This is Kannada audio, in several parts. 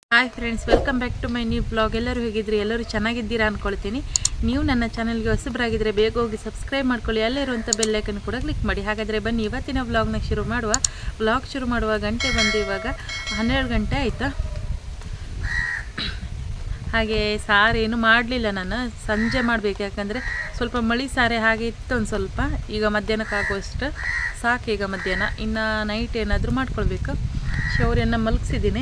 Hi friends welcome back to my new blog ಎಲ್ಲರೂ ಹೇಗಿದ್ರಿ ಎಲ್ಲರೂ ಚೆನ್ನಾಗಿದ್ದೀರಾ ಅಂದ್ಕೊಳ್ತೀನಿ ನೀವು ನನ್ನ ಚಾನಲ್ಗೆ ಹೊಸಬರಾಗಿದ್ದರೆ ಬೇಗ ಹೋಗಿ ಸಬ್ಸ್ಕ್ರೈಬ್ ಮಾಡ್ಕೊಳ್ಳಿ ಅಲ್ಲೇ ಇರುವಂಥ ಬೆಲ್ಲೈಕನ್ ಕೂಡ ಕ್ಲಿಕ್ ಮಾಡಿ ಹಾಗಾದರೆ ಬನ್ನಿ ಇವತ್ತಿನ ವ್ಲಾಗ್ನ ಶುರು ಮಾಡುವ ವ್ಲಾಗ್ ಶುರು ಮಾಡುವ ಗಂಟೆ ಬಂದು ಇವಾಗ ಹನ್ನೆರಡು ಗಂಟೆ ಆಯಿತಾ ಹಾಗೆ ಸಾರು ಏನು ಮಾಡಲಿಲ್ಲ ನಾನು ಸಂಜೆ ಮಾಡಬೇಕು ಯಾಕಂದರೆ ಸ್ವಲ್ಪ ಮಳಿ ಸಾರೆ ಹಾಗೆ ಇತ್ತು ಒಂದು ಸ್ವಲ್ಪ ಈಗ ಮಧ್ಯಾಹ್ನಕ್ಕಾಗುವಷ್ಟು ಸಾಕು ಈಗ ಮಧ್ಯಾಹ್ನ ಇನ್ನು ನೈಟ್ ಏನಾದರೂ ಮಾಡ್ಕೊಳ್ಬೇಕು ಶೌರ್ಯನ ಮಲಗಿಸಿದ್ದೀನಿ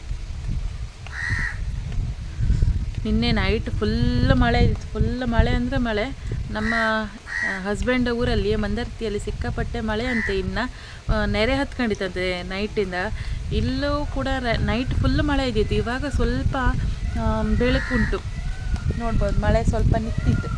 ನಿನ್ನೆ ನೈಟ್ ಫುಲ್ ಮಳೆ ಇತ್ತು ಫುಲ್ ಮಳೆ ಅಂದರೆ ಮಳೆ ನಮ್ಮ ಹಸ್ಬೆಂಡ್ ಊರಲ್ಲಿ ಮಂದರ್ತಿಯಲ್ಲಿ ಸಿಕ್ಕಾಪಟ್ಟೆ ಮಳೆ ಅಂತೆ ಇನ್ನು ಆ, ನೆರೆ ಹತ್ಕೊಂಡಿತ್ತಂತೆ ನೈಟಿಂದ ಇಲ್ಲೂ ಕೂಡ ನೈಟ್ ಫುಲ್ ಮಳೆ ಇದ್ದಿತ್ತು ಇವಾಗ ಸ್ವಲ್ಪ ಆ, ಬೆಳಕುಂಟು ನೋಡ್ಬೋದು ಮಳೆ ಸ್ವಲ್ಪ ನಿಂತಿತ್ತು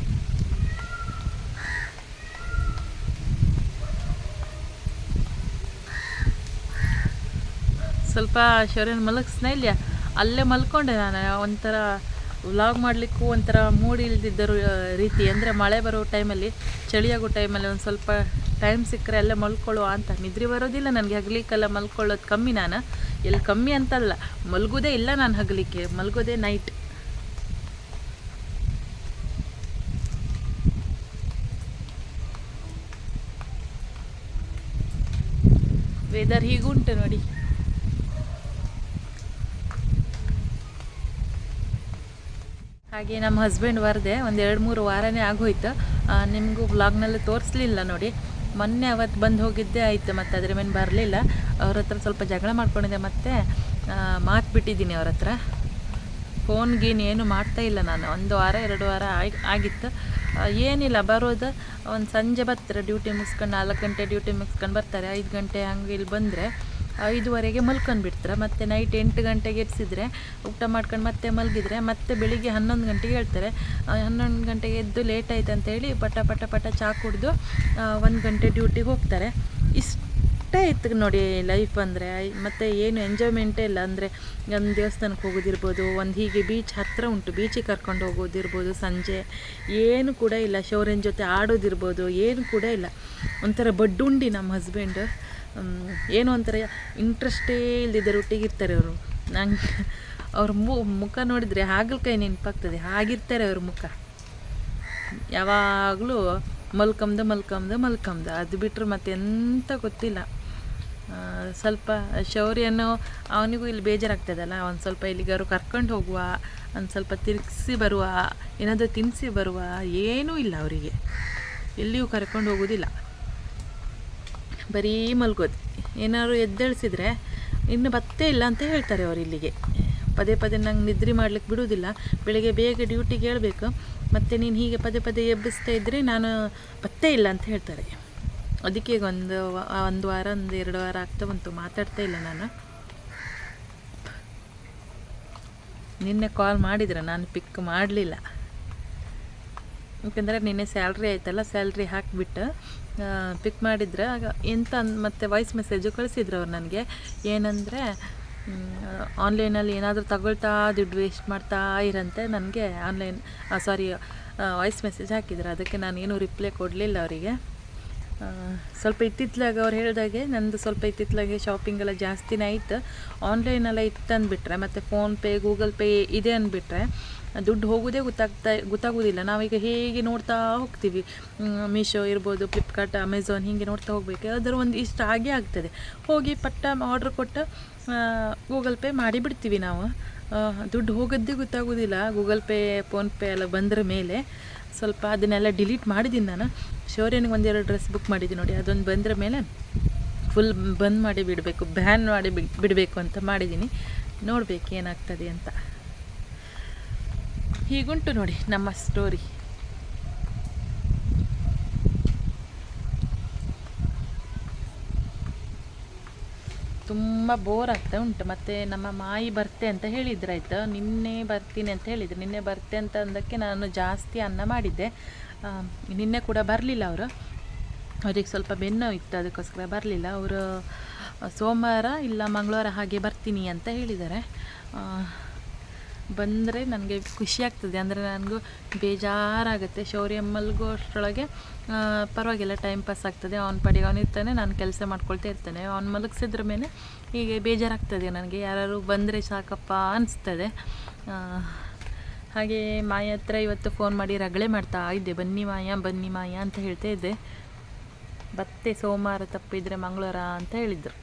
ಸ್ವಲ್ಪ ಶೌರ್ಯನ ಮಲಗಿಸ್ನ ಇಲ್ಲ ಅಲ್ಲೇ ಮಲ್ಕೊಂಡೆ ನಾನು ಒಂಥರ ವ್ಲಾಗ್ ಮಾಡಲಿಕ್ಕೂ ಒಂಥರ ಮೂಡ್ ಇಲ್ದಿದ್ದರು ರೀತಿ ಅಂದರೆ ಮಳೆ ಬರೋ ಟೈಮಲ್ಲಿ ಚಳಿಯಾಗೋ ಟೈಮಲ್ಲಿ ಒಂದು ಸ್ವಲ್ಪ ಟೈಮ್ ಸಿಕ್ಕರೆ ಅಲ್ಲೇ ಮಲ್ಕೊಳ್ಳುವ ಅಂತ ನಿದ್ರೆ ಬರೋದಿಲ್ಲ ನನಗೆ ಹಗ್ಲಿಕ್ಕೆಲ್ಲ ಮಲ್ಕೊಳ್ಳೋದು ಕಮ್ಮಿ ನಾನು ಎಲ್ಲಿ ಕಮ್ಮಿ ಅಂತಲ್ಲ ಮಲ್ಗೋದೇ ಇಲ್ಲ ನಾನು ಹಗಲಿಕ್ಕೆ ಮಲ್ಗೋದೇ ನೈಟ್ ವೆದರ್ ಹೀಗುಂಟು ನೋಡಿ ಹಾಗೆ ನಮ್ಮ ಹಸ್ಬೆಂಡ್ ಬರದೆ ಒಂದು ಎರಡು ಮೂರು ವಾರನೇ ಆಗೋಯ್ತು ನಿಮಗೂ ವ್ಲಾಗ್ನಲ್ಲಿ ತೋರಿಸ್ಲಿಲ್ಲ ನೋಡಿ ಮೊನ್ನೆ ಅವತ್ತು ಬಂದು ಹೋಗಿದ್ದೆ ಆಯಿತು ಮತ್ತು ಅದ್ರ ಮೇಲೆ ಬರಲಿಲ್ಲ ಅವ್ರ ಹತ್ರ ಸ್ವಲ್ಪ ಜಗಳ ಮಾಡ್ಕೊಂಡಿದ್ದೆ ಮತ್ತು ಮಾತು ಬಿಟ್ಟಿದ್ದೀನಿ ಅವ್ರ ಹತ್ರ ಫೋನ್ ಗೀನ್ ಏನು ಮಾಡ್ತಾ ಇಲ್ಲ ನಾನು ಒಂದು ವಾರ ಎರಡು ವಾರ ಆಗಿ ಆಗಿತ್ತು ಆ, ಏನಿಲ್ಲ ಬರೋದು ಒಂದು ಸಂಜೆ ಬರ್ತಾರೆ ಡ್ಯೂಟಿ ಮುಗಿಸ್ಕೊಂಡು ನಾಲ್ಕು ಗಂಟೆ ಡ್ಯೂಟಿ ಮುಗಿಸ್ಕೊಂಡು ಬರ್ತಾರೆ ಐದು ಗಂಟೆ ಹಂಗೆ ಇಲ್ಲಿ ಬಂದರೆ ಐದುವರೆಗೆ ಮಲ್ಕೊಂಡು ಬಿಡ್ತಾರೆ ಮತ್ತು ನೈಟ್ ಎಂಟು ಗಂಟೆಗೆ ಎಬ್ಸಿದ್ರೆ ಊಟ ಮಾಡ್ಕೊಂಡು ಮತ್ತೆ ಮಲಗಿದ್ರೆ ಮತ್ತೆ ಬೆಳಿಗ್ಗೆ ಹನ್ನೊಂದು ಗಂಟೆಗೆ ಹೇಳ್ತಾರೆ ಆ, ಹನ್ನೊಂದು ಗಂಟೆಗೆ ಎದ್ದು ಲೇಟ್ ಆಯ್ತು ಅಂತೇಳಿ ಪಟ ಪಟ ಪಟ ಚಾ ಕುಡಿದು ಒಂದು ಗಂಟೆ ಡ್ಯೂಟಿಗೆ ಹೋಗ್ತಾರೆ ಇಷ್ಟೇ ಇತ್ತು ನೋಡಿ ಲೈಫ್ ಅಂದರೆ ಮತ್ತು ಏನು ಎಂಜಾಯ್ಮೆಂಟೇ ಇಲ್ಲ ಅಂದರೆ ಒಂದು ದೇವಸ್ಥಾನಕ್ಕೆ ಹೋಗೋದಿರ್ಬೋದು ಒಂದು ಹೀಗೆ ಬೀಚ್ ಹತ್ತಿರ ಉಂಟು ಬೀಚಿಗೆ ಕರ್ಕೊಂಡು ಹೋಗೋದಿರ್ಬೋದು ಸಂಜೆ ಏನು ಕೂಡ ಇಲ್ಲ ಶೌರ್ಯನ ಜೊತೆ ಆಡೋದಿರ್ಬೋದು ಏನು ಕೂಡ ಇಲ್ಲ ಒಂಥರ ಬಡ್ಡುಂಡಿ ನಮ್ಮ ಹಸ್ಬೆಂಡ್ ಏನೋ ಒಂಥರ ಇಂಟ್ರೆಸ್ಟೇ ಇಲ್ದಿದ್ದರೆ ಒಟ್ಟಿಗಿರ್ತಾರೆ ಅವರು ನಂಗೆ ಅವ್ರ ಮು ಮುಖ ನೋಡಿದರೆ ಹಾಗಲಕಾಯಿ ನೆನಪಾಗ್ತದೆ ಹಾಗಿರ್ತಾರೆ ಅವ್ರ ಮುಖ ಯಾವಾಗಲೂ ಮಲ್ಕಂದು ಮಲ್ಕಂದು ಮಲ್ಕಂದು ಅದು ಬಿಟ್ಟರೆ ಮತ್ತೆ ಎಂತ ಗೊತ್ತಿಲ್ಲ ಆ, ಸ್ವಲ್ಪ ಶೌರ್ಯನು ಅವನಿಗೂ ಇಲ್ಲಿ ಬೇಜಾರಾಗ್ತದಲ್ಲ ಒಂದು ಸ್ವಲ್ಪ ಇಲ್ಲಿಗಾರು ಕರ್ಕೊಂಡು ಹೋಗುವ ಒಂದು ಸ್ವಲ್ಪ ತಿರುಗಿಸಿ ಬರುವ ಏನಾದರೂ ತಿನ್ನಿಸಿ ಬರುವ ಏನೂ ಇಲ್ಲ ಅವರಿಗೆ ಎಲ್ಲಿಯೂ ಕರ್ಕೊಂಡು ಹೋಗೋದಿಲ್ಲ ಬರೀ ಮಲ್ಗೋದು ಏನಾದ್ರು ಎದ್ದೇಳಿಸಿದ್ರೆ ಇನ್ನು ಬತ್ತೇ ಇಲ್ಲ ಅಂತ ಹೇಳ್ತಾರೆ ಅವರು ಇಲ್ಲಿಗೆ ಪದೇ ಪದೇ ನಂಗೆ ನಿದ್ರೆ ಮಾಡ್ಲಿಕ್ಕೆ ಬಿಡುವುದಿಲ್ಲ ಬೆಳಿಗ್ಗೆ ಬೇಗ ಡ್ಯೂಟಿಗೆ ಹೇಳಬೇಕು ಮತ್ತು ನೀನು ಹೀಗೆ ಪದೇ ಪದೇ ಎಬ್ಬಿಸ್ತಾ ಇದ್ದರೆ ನಾನು ಬತ್ತೇ ಇಲ್ಲ ಅಂತ ಹೇಳ್ತಾರೆ ಅದಕ್ಕೆ ಈಗ ಒಂದು ವ- ಒಂದು ವಾರ ಒಂದು ಎರಡು ವಾರ ಆಗ್ತಾ ಬಂತು ಮಾತಾಡ್ತಾ ಇಲ್ಲ ನಾನು ನಿನ್ನೆ ಕಾಲ್ ಮಾಡಿದ್ರೆ ನಾನು ಪಿಕ್ ಮಾಡಲಿಲ್ಲ ಯಾಕಂದರೆ ನಿನ್ನೆ ಸ್ಯಾಲ್ರಿ ಆಯ್ತಲ್ಲ ಸ್ಯಾಲ್ರಿ ಹಾಕಿಬಿಟ್ಟು ಪಿಕ್ ಮಾಡಿದ್ರೆ ಆಗ ಎಂತ ಅಂದ್- ಮತ್ತೆ ವಾಯ್ಸ್ ಮೆಸೇಜು ಕಳಿಸಿದ್ರು ಅವ್ರು ನನಗೆ ಏನಂದರೆ ಆನ್ಲೈನಲ್ಲಿ ಏನಾದರೂ ತಗೊಳ್ತಾ ದುಡ್ಡು ವೇಸ್ಟ್ ಮಾಡ್ತಾ ಇರಂತೆ ನನಗೆ ಆನ್ಲೈನ್ ಸಾರಿ ವಾಯ್ಸ್ ಮೆಸೇಜ್ ಹಾಕಿದ್ರು ಅದಕ್ಕೆ ನಾನು ಏನೂ ರಿಪ್ಲೈ ಕೊಡಲಿಲ್ಲ ಅವರಿಗೆ ಆ, ಸ್ವಲ್ಪ ಇತ್ತಿತ್ಲಾಗ ಅವ್ರು ಹೇಳಿದಾಗೆ ನಂದು ಸ್ವಲ್ಪ ಇತ್ತಿತ್ಲಾಗೆ ಶಾಪಿಂಗ್ ಎಲ್ಲ ಜಾಸ್ತಿನೇ ಆಯ್ತು ಆನ್ಲೈನೆಲ್ಲ ಇತ್ತು ಅಂದ್ಬಿಟ್ರೆ ಮತ್ತು ಫೋನ್ಪೇ ಗೂಗಲ್ ಪೇ ಇದೆ ಅಂದ್ಬಿಟ್ರೆ ದುಡ್ಡು ಹೋಗೋದೇ ಗೊತ್ತಾಗ್ತಾ ಗೊತ್ತಾಗೋದಿಲ್ಲ ನಾವೀಗ ಹೇಗೆ ನೋಡ್ತಾ ಹೋಗ್ತೀವಿ ಮೀಶೋ ಇರ್ಬೋದು ಫ್ಲಿಪ್ಕಾರ್ಟ್ ಅಮೆಝಾನ್ ಹೀಗೆ ನೋಡ್ತಾ ಹೋಗ್ಬೇಕು ಅದರ ಒಂದು ಇಷ್ಟ ಆಗೇ ಆಗ್ತದೆ ಹೋಗಿ ಪಟ್ಟ ಆರ್ಡ್ರ್ ಕೊಟ್ಟು ಗೂಗಲ್ ಪೇ ಮಾಡಿ ಬಿಡ್ತೀವಿ ನಾವು ಆ, ದುಡ್ಡು ಹೋಗೋದೇ ಗೊತ್ತಾಗೋದಿಲ್ಲ ಗೂಗಲ್ ಪೇ ಫೋನ್ಪೇ ಎಲ್ಲ ಬಂದ್ರ ಮೇಲೆ ಸ್ವಲ್ಪ ಅದನ್ನೆಲ್ಲ ಡಿಲೀಟ್ ಮಾಡಿದ್ದೀನಿ ನಾನು ಶೌರ್ಯನಿಗೆ ಒಂದೆರಡು ಡ್ರೆಸ್ ಬುಕ್ ಮಾಡಿದ್ದೀನಿ ನೋಡಿ ಅದೊಂದು ಬಂದ್ರ ಮೇಲೆ ಫುಲ್ ಬಂದ್ ಮಾಡಿ ಬಿಡಬೇಕು ಬ್ಯಾನ್ ಮಾಡಿ ಬಿಡ್ ಬಿಡಬೇಕು ಅಂತ ಮಾಡಿದ್ದೀನಿ ನೋಡಬೇಕು ಏನಾಗ್ತದೆ ಅಂತ ಹೀಗುಂಟು ನೋಡಿ ನಮ್ಮ ಸ್ಟೋರಿ ತುಂಬ ಬೋರ್ ಆಗ್ತಾ ಉಂಟು ಮತ್ತು ನಮ್ಮ ಮಾಯಿ ಬರ್ತೆ ಅಂತ ಹೇಳಿದ್ರಾಯ್ತು ನಿನ್ನೆ ಬರ್ತೀನಿ ಅಂತ ಹೇಳಿದ್ರು ನಿನ್ನೆ ಬರ್ತೆ ಅಂತ ಅಂದಕ್ಕೆ ನಾನು ಜಾಸ್ತಿ ಅನ್ನ ಮಾಡಿದ್ದೆ ಆ, ನಿನ್ನೆ ಕೂಡ ಬರಲಿಲ್ಲ ಅವರು ಅವ್ರಿಗೆ ಸ್ವಲ್ಪ ಬೆನ್ನು ಇತ್ತು ಅದಕ್ಕೋಸ್ಕರ ಬರಲಿಲ್ಲ ಅವರು ಸೋಮವಾರ ಇಲ್ಲ ಮಂಗಳವಾರ ಹಾಗೆ ಬರ್ತೀನಿ ಅಂತ ಹೇಳಿದ್ದಾರೆ ಆ, ಬಂದರೆ ನನಗೆ ಖುಷಿ ಆಗ್ತದೆ ಅಂದರೆ ನನಗೂ ಬೇಜಾರಾಗುತ್ತೆ ಶೌರ್ಯ ಮಲ್ಗೋ ಅಷ್ಟರೊಳಗೆ ಆ, ಪರವಾಗಿಲ್ಲ ಟೈಮ್ ಪಾಸ್ ಆಗ್ತದೆ ಅವ್ನ ಪಾಡಿಗೆ ಅವನಿರ್ತಾನೆ ನಾನು ಕೆಲಸ ಮಾಡ್ಕೊಳ್ತಾ ಇರ್ತೇನೆ ಅವ್ನು ಮಲಗಿಸಿದ್ರ ಮೇಲೆ ಹೀಗೆ ಬೇಜಾರಾಗ್ತದೆ ನನಗೆ ಯಾರು ಬಂದರೆ ಸಾಕಪ್ಪ ಅನಿಸ್ತದೆ ಹಾಗೆ ಮಾಯ ಹತ್ರ ಇವತ್ತು ಫೋನ್ ಮಾಡಿ ರಗಳೆ ಮಾಡ್ತಾ ಇದ್ದೆ ಬನ್ನಿ ಮಾಯ ಬನ್ನಿ ಮಾಯ ಅಂತ ಹೇಳ್ತಾ ಇದ್ದೆ ಬತ್ತೆ ಸೋಮವಾರ ತಪ್ಪಿದರೆ ಮಂಗಳವಾರ ಅಂತ ಹೇಳಿದರು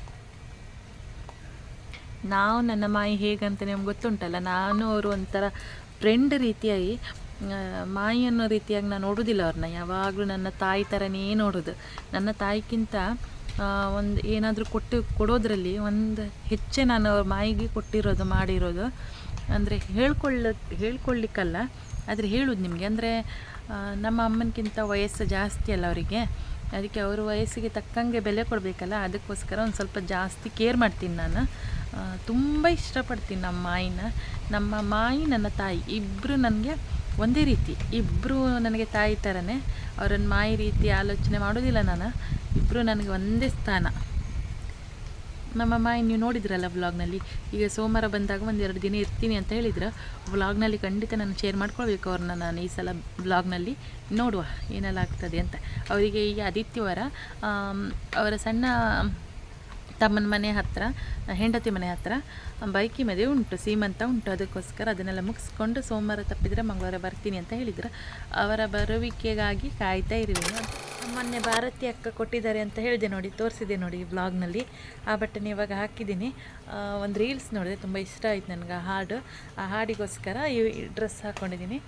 ನಾವು ನನ್ನ ಮಾಯಿ ಹೇಗಂತ ನಿಮ್ಗೆ ಗೊತ್ತುಂಟಲ್ಲ ನಾನು ಅವರು ಒಂಥರ ಫ್ರೆಂಡ್ ರೀತಿಯಾಗಿ ಆ, ಮಾಯಿ ಅನ್ನೋ ರೀತಿಯಾಗಿ ನಾನು ನೋಡೋದಿಲ್ಲ ಅವ್ರನ್ನ ಯಾವಾಗಲೂ ನನ್ನ ತಾಯಿ ಥರನೇ ನೋಡೋದು ನನ್ನ ತಾಯಿಗಿಂತ ಒಂದು ಏನಾದರೂ ಕೊಟ್ಟು ಕೊಡೋದ್ರಲ್ಲಿ ಒಂದು ಹೆಚ್ಚೆ ನಾನು ಅವ್ರ ಮಾಯಿಗೆ ಕೊಟ್ಟಿರೋದು ಮಾಡಿರೋದು ಅಂದರೆ ಹೇಳ್ಕೊಳ್ಳ ಹೇಳ್ಕೊಳ್ಳಿಕ್ಕಲ್ಲ ಆದರೆ ಹೇಳೋದು ನಿಮಗೆ ಅಂದರೆ ನಮ್ಮ ಅಮ್ಮನಕ್ಕಿಂತ ವಯಸ್ಸು ಜಾಸ್ತಿ ಅಲ್ಲ ಅವರಿಗೆ ಅದಕ್ಕೆ ಅವ್ರ ವಯಸ್ಸಿಗೆ ತಕ್ಕಂಗೆ ಬೆಲೆ ಕೊಡಬೇಕಲ್ಲ ಅದಕ್ಕೋಸ್ಕರ ಒಂದು ಸ್ವಲ್ಪ ಜಾಸ್ತಿ ಕೇರ್ ಮಾಡ್ತೀನಿ ನಾನು ತುಂಬ ಇಷ್ಟಪಡ್ತೀನಿ ನಮ್ಮ ಮಾಯಿನ ನಮ್ಮ ಮಾಯಿ ನನ್ನ ತಾಯಿ ಇಬ್ಬರು ನನಗೆ ಒಂದೇ ರೀತಿ ಇಬ್ಬರು ನನಗೆ ತಾಯಿ ಥರನೇ ಅವರನ್ನು ಮಾಯಿ ರೀತಿ ಆಲೋಚನೆ ಮಾಡೋದಿಲ್ಲ ನಾನು ಇಬ್ಬರು ನನಗೆ ಒಂದೇ ಸ್ಥಾನ ನಮ್ಮ ಮಾಯಿ ನೀವು ನೋಡಿದ್ರಲ್ಲ ವ್ಲಾಗ್ನಲ್ಲಿ ಈಗ ಸೋಮವಾರ ಬಂದಾಗ ಒಂದು ಎರಡು ದಿನ ಇರ್ತೀನಿ ಅಂತ ಹೇಳಿದ್ರು ವ್ಲಾಗ್ನಲ್ಲಿ ಖಂಡಿತ ನಾನು ಶೇರ್ ಮಾಡ್ಕೊಳ್ಬೇಕು ಅವ್ರನ್ನ ನಾನು ಈ ಸಲ ವ್ಲಾಗ್ನಲ್ಲಿ ನೋಡುವ ಏನೆಲ್ಲ ಆಗ್ತದೆ ಅಂತ ಅವರಿಗೆ ಈಗ ಆದಿತ್ಯವಾರ ಆಮ್, ಅವರ ಸಣ್ಣ ತಮ್ಮನ ಮನೆ ಹತ್ತಿರ ಹೆಂಡತಿ ಮನೆ ಹತ್ತಿರ ಬೈಕಿ ಮದುವೆ ಉಂಟು ಸೀಮಂತ ಉಂಟು ಅದಕ್ಕೋಸ್ಕರ ಅದನ್ನೆಲ್ಲ ಮುಗಿಸ್ಕೊಂಡು ಸೋಮವಾರ ತಪ್ಪಿದರೆ ಮಂಗಳವಾರ ಬರ್ತೀನಿ ಅಂತ ಹೇಳಿದ್ರು ಅವರ ಬರುವಿಕೆಗಾಗಿ ಕಾಯ್ತಾ ಇರುವೆ ಮೊನ್ನೆ ಭಾರತಿ ಅಕ್ಕ ಕೊಟ್ಟಿದ್ದಾರೆ ಅಂತ ಹೇಳಿದೆ ನೋಡಿ ತೋರಿಸಿದೆ ನೋಡಿ ವ್ಲಾಗ್ನಲ್ಲಿ ಆ ಬಟ್ಟೆನ ಇವಾಗ ಹಾಕಿದ್ದೀನಿ ಒಂದು ರೀಲ್ಸ್ ನೋಡಿದೆ ತುಂಬ ಇಷ್ಟ ಆಯ್ತು ನನಗೆ ಆ ಹಾಡು ಆ ಹಾಡಿಗೋಸ್ಕರ ಈ ಡ್ರೆಸ್ ಹಾಕ್ಕೊಂಡಿದ್ದೀನಿ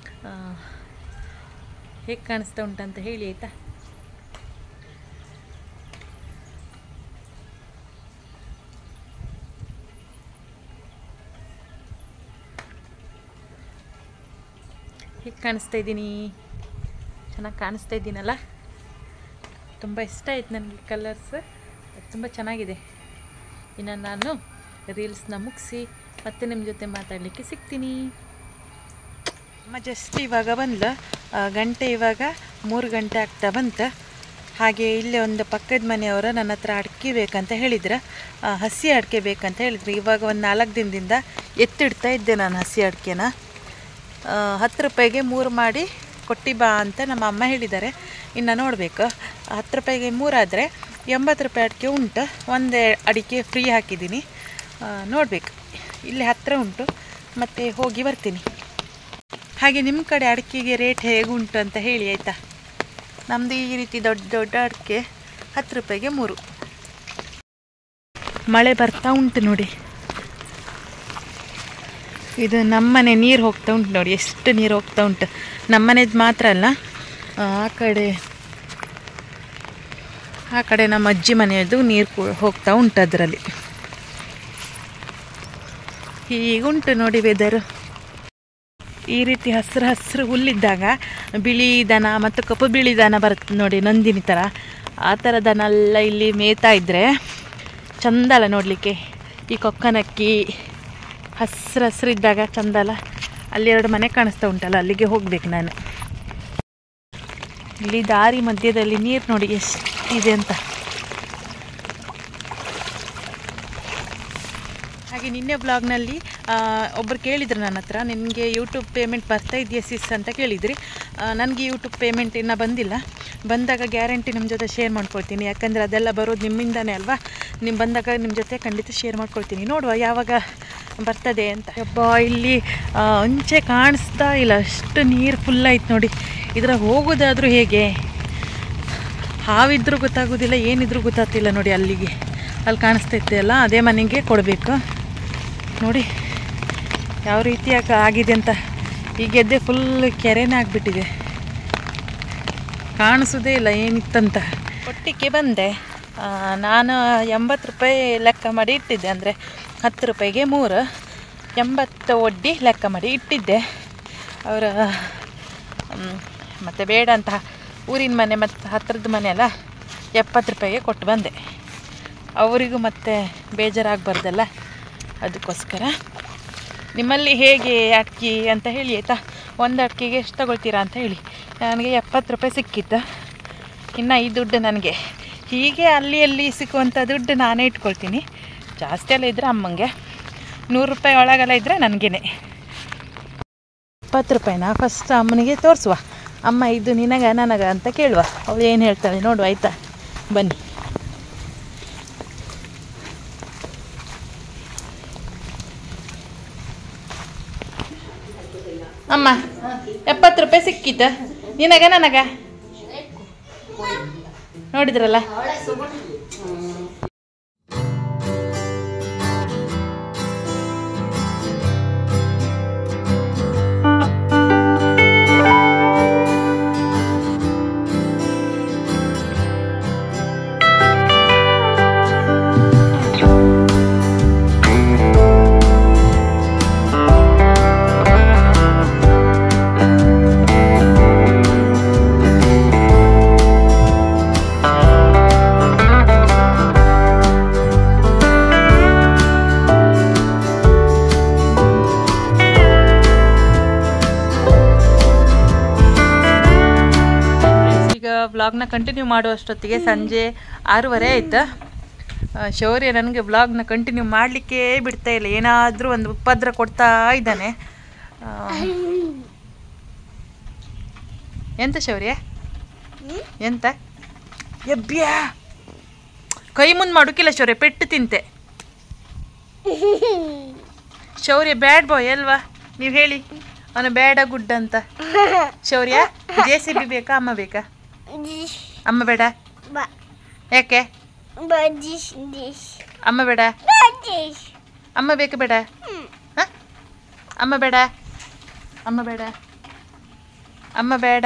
ಹೇಗೆ ಕಾಣಿಸ್ತಾ ಉಂಟಂತ ಹೇಳಿ ಆಯಿತಾ ಹೇಗೆ ಕಾಣಿಸ್ತಾ ಇದ್ದೀನಿ ಚೆನ್ನಾಗಿ ಕಾಣಿಸ್ತಾ ಇದ್ದೀನಲ್ಲ ತುಂಬ ಇಷ್ಟ ಆಯ್ತು ನನಗೆ ಕಲರ್ಸ್ ತುಂಬ ಚೆನ್ನಾಗಿದೆ ಇನ್ನು ನಾನು ರೀಲ್ಸ್ನ ಮುಗಿಸಿ ಮತ್ತೆ ನಿಮ್ಮ ಜೊತೆ ಮಾತಾಡಲಿಕ್ಕೆ ಸಿಗ್ತೀನಿ ಅಮ್ಮ ಜಸ್ಟ್ ಇವಾಗ ಬಂದ್ಲು ಆ, ಗಂಟೆ ಇವಾಗ ಮೂರು ಗಂಟೆ ಆಗ್ತಾ ಬಂತು ಹಾಗೆ ಇಲ್ಲೇ ಒಂದು ಪಕ್ಕದ ಮನೆಯವರು ನನ್ನ ಹತ್ರ ಅಡಿಕೆ ಬೇಕಂತ ಹೇಳಿದ್ರು ಆ, ಹಸಿ ಅಡಿಕೆ ಬೇಕಂತ ಹೇಳಿದ್ರು ಇವಾಗ ಒಂದು ನಾಲ್ಕು ದಿನದಿಂದ ಎತ್ತಿಡ್ತಾ ಇದ್ದೆ ನಾನು ಹಸಿ ಅಡಿಕೆನ ಆ, ಹತ್ತು ರೂಪಾಯಿಗೆ ಮೂರು ಮಾಡಿ ಕೊಟ್ಟಿ ಬಾ ಅಂತ ನಮ್ಮ ಅಮ್ಮ ಹೇಳಿದ್ದಾರೆ ಇನ್ನು ನೋಡಬೇಕು ಹತ್ತು ರೂಪಾಯಿಗೆ ಮೂರಾದರೆ ಎಂಬತ್ತು ರೂಪಾಯಿ ಅಡಿಕೆ ಉಂಟು ಒಂದು ಅಡಿಕೆ ಫ್ರೀ ಹಾಕಿದ್ದೀನಿ ನೋಡಬೇಕು ಇಲ್ಲಿ ಹತ್ತಿರ ಉಂಟು ಮತ್ತು ಹೋಗಿ ಬರ್ತೀನಿ ಹಾಗೆ ನಿಮ್ಮ ಕಡೆ ಅಡಿಕೆಗೆ ರೇಟ್ ಹೇಗುಂಟು ಅಂತ ಹೇಳಿ ಆಯಿತಾ ನಮ್ಮದು ಈ ರೀತಿ ದೊಡ್ಡ ದೊಡ್ಡ ಅಡಿಕೆ ಹತ್ತು ರೂಪಾಯಿಗೆ ಮೂರು ಮಳೆ ಬರ್ತಾ ಉಂಟು ನೋಡಿ ಇದು ನಮ್ಮನೆ ನೀರು ಹೋಗ್ತಾ ಉಂಟು ನೋಡಿ ಎಷ್ಟು ನೀರು ಹೋಗ್ತಾ ಉಂಟು ನಮ್ಮನೆದು ಮಾತ್ರ ಅಲ್ಲ ಆ ಕಡೆ ಆ ಕಡೆ ನಮ್ಮ ಅಜ್ಜಿ ಮನೆಯದು ನೀರು ಕೂ- ಹೋಗ್ತಾ ಉಂಟು ಅದರಲ್ಲಿ ಹೀಗುಂಟು ನೋಡಿ ವೆದರು ಈ ರೀತಿ ಹಸಿರು ಹಸಿರು ಹುಲ್ಲಿದ್ದಾಗ ಬಿಳಿ ದನ ಮತ್ತು ಕಪ್ಪು ಬಿಳಿ ದನ ಬರುತ್ತೆ ನೋಡಿ ನಂದಿನಿ ಥರ ಆ ಥರ ದನ ಎಲ್ಲ ಇಲ್ಲಿ ಮೇಯ್ತಾ ಇದ್ದರೆ ಚಂದ ಅಲ್ಲ ನೋಡಲಿಕ್ಕೆ ಈ ಕೊಕ್ಕನಕ್ಕಿ ಹಸಿರು ಹಸಿರು ಇದ್ದಾಗ ಚಂದ ಅಲ್ಲ ಅಲ್ಲಿ ಎರಡು ಮನೆ ಕಾಣಿಸ್ತಾ ಉಂಟಲ್ಲ ಅಲ್ಲಿಗೆ ಹೋಗ್ಬೇಕು ನಾನು ಇಲ್ಲಿ ದಾರಿ ಮಧ್ಯದಲ್ಲಿ ನೀರು ನೋಡಿ ಎಷ್ಟಿದೆ ಅಂತ ಹಾಗೆ ನಿನ್ನೆ ಬ್ಲಾಗ್ನಲ್ಲಿ ಒಬ್ಬರು ಕೇಳಿದ್ರು ನನ್ನ ಹತ್ರ ನಿನಗೆ ಯೂಟ್ಯೂಬ್ ಪೇಮೆಂಟ್ ಬರ್ತಾ ಇದೆಯಾ ಸಿಸ್ ಅಂತ ಕೇಳಿದ್ರಿ ನನಗೆ ಯೂಟ್ಯೂಬ್ ಪೇಮೆಂಟ್ ಇನ್ನೂ ಬಂದಿಲ್ಲ ಬಂದಾಗ ಗ್ಯಾರಂಟಿ ನಿಮ್ಮ ಜೊತೆ ಶೇರ್ ಮಾಡ್ಕೊಳ್ತೀನಿ ಯಾಕಂದರೆ ಅದೆಲ್ಲ ಬರೋದು ನಿಮ್ಮಿಂದನೇ ಅಲ್ವಾ ನಿಮ್ಮ ಬಂದಾಗ ನಿಮ್ಮ ಜೊತೆ ಖಂಡಿತ ಶೇರ್ ಮಾಡ್ಕೊಳ್ತೀನಿ ನೋಡುವ ಯಾವಾಗ ಬರ್ತದೆ ಅಂತ ಯಬ್ಬ ಇಲ್ಲಿ ಆ, ಅಂಚೆ ಕಾಣಿಸ್ತಾ ಇಲ್ಲ ಅಷ್ಟು ನೀರು ಫುಲ್ ಆಯ್ತು ನೋಡಿ ಇದರ ಹೋಗೋದಾದರೂ ಹೇಗೆ ಹಾವಿದ್ರೂ ಗೊತ್ತಾಗೋದಿಲ್ಲ ಏನಿದ್ರೂ ಗೊತ್ತಾಗ್ತಿಲ್ಲ ನೋಡಿ ಅಲ್ಲಿಗೆ ಅಲ್ಲಿ ಕಾಣಿಸ್ತೈತೆ ಅಲ್ಲ ಅದೇ ಮನೆಗೆ ಕೊಡಬೇಕು ನೋಡಿ ಯಾವ ರೀತಿ ಆಗ- ಆಗಿದೆ ಅಂತ ಈ ಗೆದ್ದೆ ಫುಲ್ ಕೆರೆನೇ ಆಗಿಬಿಟ್ಟಿದೆ ಕಾಣಿಸೋದೇ ಇಲ್ಲ ಏನಿತ್ತಂತ ಒಟ್ಟಿಗೆ ಬಂದೆ ಆ, ನಾನು ಎಂಬತ್ತು ರೂಪಾಯಿ ಲೆಕ್ಕ ಮಾಡಿ ಇಟ್ಟಿದ್ದೆ ಅಂದರೆ ಹತ್ತು ರೂಪಾಯಿಗೆ ಮೂರು ಎಂಬತ್ತು ಒಡ್ಡಿ ಲೆಕ್ಕ ಮಾಡಿ ಇಟ್ಟಿದ್ದೆ ಅವರ ಮತ್ತು ಬೇಡ ಅಂತ ಊರಿನ ಮನೆ ಮತ್ತು ಹತ್ತಿರದ ಮನೆ ಅಲ್ಲ ಎಪ್ಪತ್ತು ರೂಪಾಯಿಗೆ ಕೊಟ್ಟು ಬಂದೆ ಅವರಿಗೂ ಮತ್ತೆ ಬೇಜಾರಾಗಬಾರ್ದಲ್ಲ ಅದಕ್ಕೋಸ್ಕರ ನಿಮ್ಮಲ್ಲಿ ಹೇಗೆ ಅಕ್ಕಿ ಅಂತ ಹೇಳಿ ಆಯಿತಾ ಒಂದು ಅಕ್ಕಿಗೆ ಎಷ್ಟು ತಗೊಳ್ತೀರಾ ಅಂತ ಹೇಳಿ ನನಗೆ ಎಪ್ಪತ್ತು ರೂಪಾಯಿ ಸಿಕ್ಕಿತ್ತು ಇನ್ನು ಈ ದುಡ್ಡು ನನಗೆ ಹೀಗೆ ಅಲ್ಲಿ ಅಲ್ಲಿ ಸಿಕ್ಕುವಂಥ ದುಡ್ಡು ನಾನೇ ಇಟ್ಕೊಳ್ತೀನಿ ಜಾಸ್ತಿ ಎಲ್ಲ ಇದ್ದರೆ ಅಮ್ಮಂಗೆ ನೂರು ರೂಪಾಯಿ ಒಳಗೆಲ್ಲ ಇದ್ದರೆ ನನಗೇನೆ ಇಪ್ಪತ್ತು ರೂಪಾಯಿನ ಫಸ್ಟ್ ಅಮ್ಮನಿಗೆ ತೋರಿಸುವ ಅಮ್ಮ ಇದು ನಿನಗ ನನಗ ಅಂತ ಕೇಳುವ ಅವಳು ಏನು ಹೇಳ್ತಾಳೆ ನೋಡುವ ಆಯಿತಾ ಬನ್ನಿ ಅಮ್ಮ ಎಪ್ಪತ್ತು ರೂಪಾಯಿ ಸಿಕ್ಕಿತ ನಿನಗ ನನಗ ನೋಡಿದ್ರಲ್ಲ ಈಗ ವ್ಲಾಗ್ನ ಕಂಟಿನ್ಯೂ ಮಾಡುವಷ್ಟೊತ್ತಿಗೆ ಸಂಜೆ ಆರೂವರೆ ಆಯ್ತು ಆ, ಶೌರ್ಯ ನನಗೆ ವ್ಲಾಗ್ನ ಕಂಟಿನ್ಯೂ ಮಾಡಲಿಕ್ಕೆ ಬಿಡ್ತಾ ಇಲ್ಲ ಏನಾದರೂ ಒಂದು ಉಪದ್ರ ಕೊಡ್ತಾ ಇದ್ದಾನೆ ಆ, ಎಂತ ಶೌರ್ಯ ಎಂತ ಎಬ್ಬ್ಯಾ ಕೈ ಮುಂದೆ ಮಾಡುಕಿಲ್ಲ ಶೌರ್ಯ ಪೆಟ್ಟು ತಿಂತೆ ಶೌರ್ಯ ಬ್ಯಾಡ್ ಬಾಯ್ ಅಲ್ವಾ ನೀವು ಹೇಳಿ ಅವನು ಬೇಡ ಗುಡ್ ಅಂತ ಶೌರ್ಯ ಜೆ ಸಿ ಬಿ ಬೇಕಾ ಅಮ್ಮ ಬೇಕಾ Dish, ಅಮ್ಮ ಬೇಡ but, ಯಾಕೆ but dish, dish, ಅಮ್ಮ ಬೇಡ but dish. ಅಮ್ಮ ಬೇಕು ಬೇಡ ಹ? ಅಮ್ಮ ಬೇಡ ಅಮ್ಮ ಬೇಡ ಅಮ್ಮ ಬೇಡ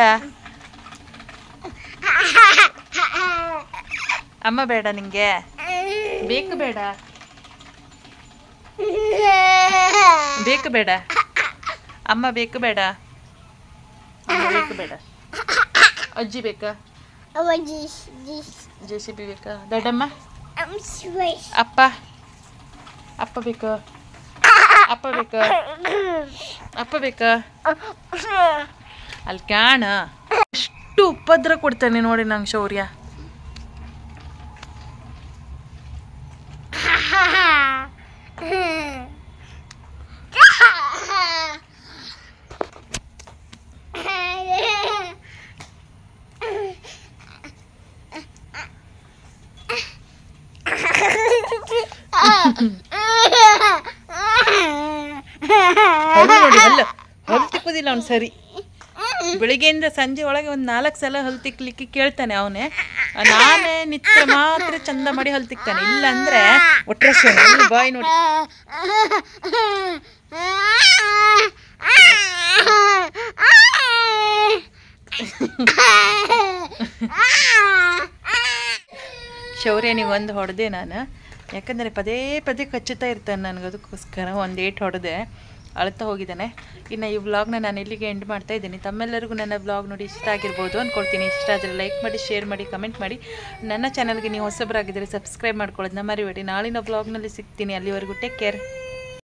ಅಮ್ಮ ಬೇಡ ನಿಂಗೆ ಬೇಕು ಬೇಡ ಬೇಕು ಬೇಡ ಅಮ್ಮ ಬೇಕು ಬೇಡ ಅಮ್ಮ ಬೇಕು ಬೇಡ ಅಜ್ಜಿ ಬೇಕಾ But dish, dish. J C B ಬೇಕಾ ದೊಡ್ಡಮ್ಮ I'm sweet. ಅಪ್ಪ ಅಪ್ಪ ಬೇಕಾ ಅಪ್ಪ ಬೇಕಾ ಅಪ್ಪ ಬೇಕಾ ಅಲ್ಲಿ ಕ್ಯಾಣ ಎಷ್ಟು ಉಪದ್ರ ಕೊಡ್ತಾನೆ ನೋಡಿ ನಂಗೆ ಶೌರ್ಯ ಹಲ್ಲು ನೋಡಿ ಹಲ್ಲು ಹಲ್ಲು ತಿಕ್ಕುದಿಲ್ಲ ಅವ್ನು ಸರಿ ಬೆಳಿಗ್ಗೆಯಿಂದ ಸಂಜೆ ಒಳಗೆ ಒಂದು ನಾಲ್ಕು ಸಲ ಹಲ್ಲು ತಿಕ್ಲಿಕ್ಕೆ ಕೇಳ್ತಾನೆ ಅವನೇ ನಾನೇ ನಿತ್ಯ ಮಾತ್ರ ಚಂದ ಮಾಡಿ ಹಲ್ಲು ತಿಕ್ತಾನೆ ಇಲ್ಲ ಅಂದ್ರೆ ಒಟ್ರಸ್ ಬಾಯ್ ನೋಡಿ ಶೌರ್ಯ ನೀವು ಒಂದು ಹೊಡೆದೆ ನಾನು ಯಾಕಂದರೆ ಪದೇ ಪದೇ ಕಚ್ಚುತ್ತಾ ಇರ್ತಾನೆ ನನಗೆ ಅದಕ್ಕೋಸ್ಕರ ಒಂದು ಏಟ್ ಹೊಡೆದೆ ಅಳ್ತಾ ಹೋಗಿದ್ದಾನೆ ಇನ್ನು ಈ ವ್ಲಾಗ್ನ ನಾನು ಇಲ್ಲಿಗೆ ಎಂಡ್ ಮಾಡ್ತಾ ಇದ್ದೀನಿ ತಮ್ಮೆಲ್ಲರಿಗೂ ನನ್ನ ವ್ಲಾಗ್ ನೋಡಿ ಇಷ್ಟ ಆಗಿರ್ಬೋದು ಅಂದ್ಕೊಳ್ತೀನಿ ಇಷ್ಟ ಆದರೆ ಲೈಕ್ ಮಾಡಿ ಶೇರ್ ಮಾಡಿ ಕಮೆಂಟ್ ಮಾಡಿ ನನ್ನ ಚಾನಲ್ಗೆ ನೀವು ಹೊಸಬರಾಗಿದ್ದರೆ ಸಬ್ಸ್ಕ್ರೈಬ್ ಮಾಡ್ಕೊಳ್ಳೋದನ್ನ ಮರಿಬೇಡಿ ನಾಳಿನ ವ್ಲಾಗ್ನಲ್ಲಿ ಸಿಗ್ತೀನಿ ಅಲ್ಲಿವರೆಗೂ ಟೇಕ್ ಕೇರ್